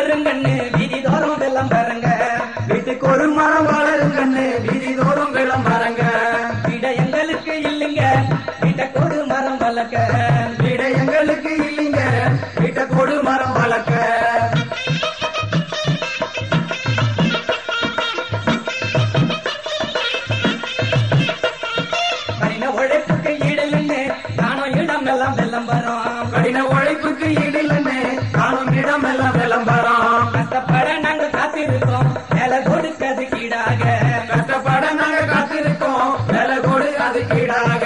வளருங்கன்னு வீதி தோறும் வெள்ளம் பாருங்க வீட்டுக்கு ஒரு மரம் வளரும் கண்ணு வீதி தோறும் விளம்பரங்க விட எங்களுக்கு இல்லைங்க வீட்டுக்கு ஒரு மரம் வளர்க்க வீட எங்களுக்கு இல்லைங்க வீட்டை கொடு மரம் வளர்க்க கடின உழைப்புக்கு ஈடலுன்னு நானும் இடம் எல்லாம் வெள்ளம் வரும் கடின உழைப்புக்கு ஈடில்லைன்னு காணும் இடம் எல்லாம் விளம்பரம் கஷ்டப்பட நாங்க காத்திருக்கோம் வேலை கொடுக்கது கீடாக கஷ்டப்பட நாங்க காத்திருக்கோம் வேலை கொடு அது கீழாக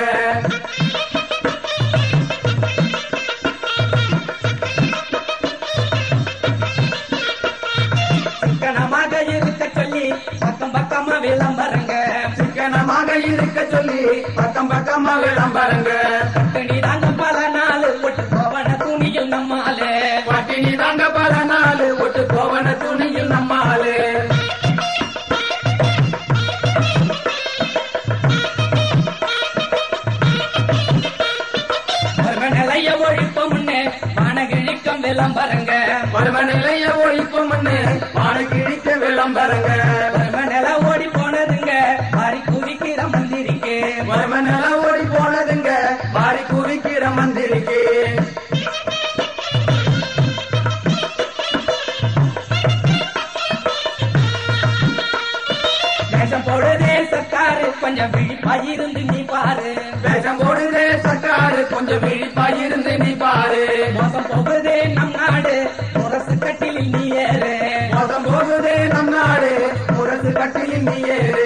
சிக்கனமாக இருக்க சொல்லி பக்கம் பக்கமா விளம்பரங்க சிக்கனமாக இருக்க சொல்லி பக்கம் பக்கமா விளம்பரங்க துணி தாங்க பல நாள் போட்டு போவன துணியில் நம்மாலே பட்டினி தாங்க பல நாள் ஒட்டு கோவன துணியில் நம்மாளு மர்ம நிலைய ஒழிப்ப முன்னே வானகிழிக்கம் விளம்பரங்க பருவ நிலைய ஒழிப்பு மண்ணு பாடு கிழிக்க விளம்பரங்க மர்ம நில ஓடி போனதுங்க மாறி குதிக்கிற மந்திரிக்கு பருவ நில ஓடி போனதுங்க மாறி குவிக்கிற மந்திரிக்கு வேஷம் போடுதே சர்க்காரு கொஞ்சம் விழிப்பாயிருந்து நீ பாரு வேஷம் போடுதே சக்காரு கொஞ்சம் விழிப்பாய் இருந்து நீ பாரு மோசம் போகுதே நம் நாடு முரசு கட்டில் நீ ஏறு மோசம் போகுதே நம் நாடு முரசு கட்டியில் நீ ஏறு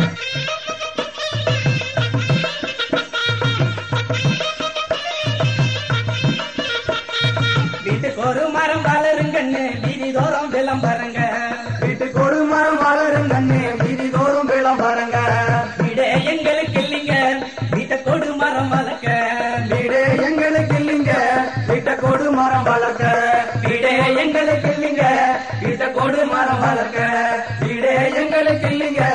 வீட்டுக்கு ஒரு மரம் வளருங்கன்னு வீதி தோறும் விளம்பரங்க வீட்டுக்கு ஒரு மரம் வளரும் கண்ணு வீதி தோறும் விளம்பரங்க வீடே எங்களுக்கு இல்லைங்க வீட்டை கொடு மரம் வளர்க்க வீடு எங்களுக்கு இல்லைங்க வீட்டை கொடு மரம் வளர்க்க வீடே எங்களுக்கு இல்லைங்க வீட்டை கொடு மரம் வளர்க்க வீடே எங்களுக்கு இல்லைங்க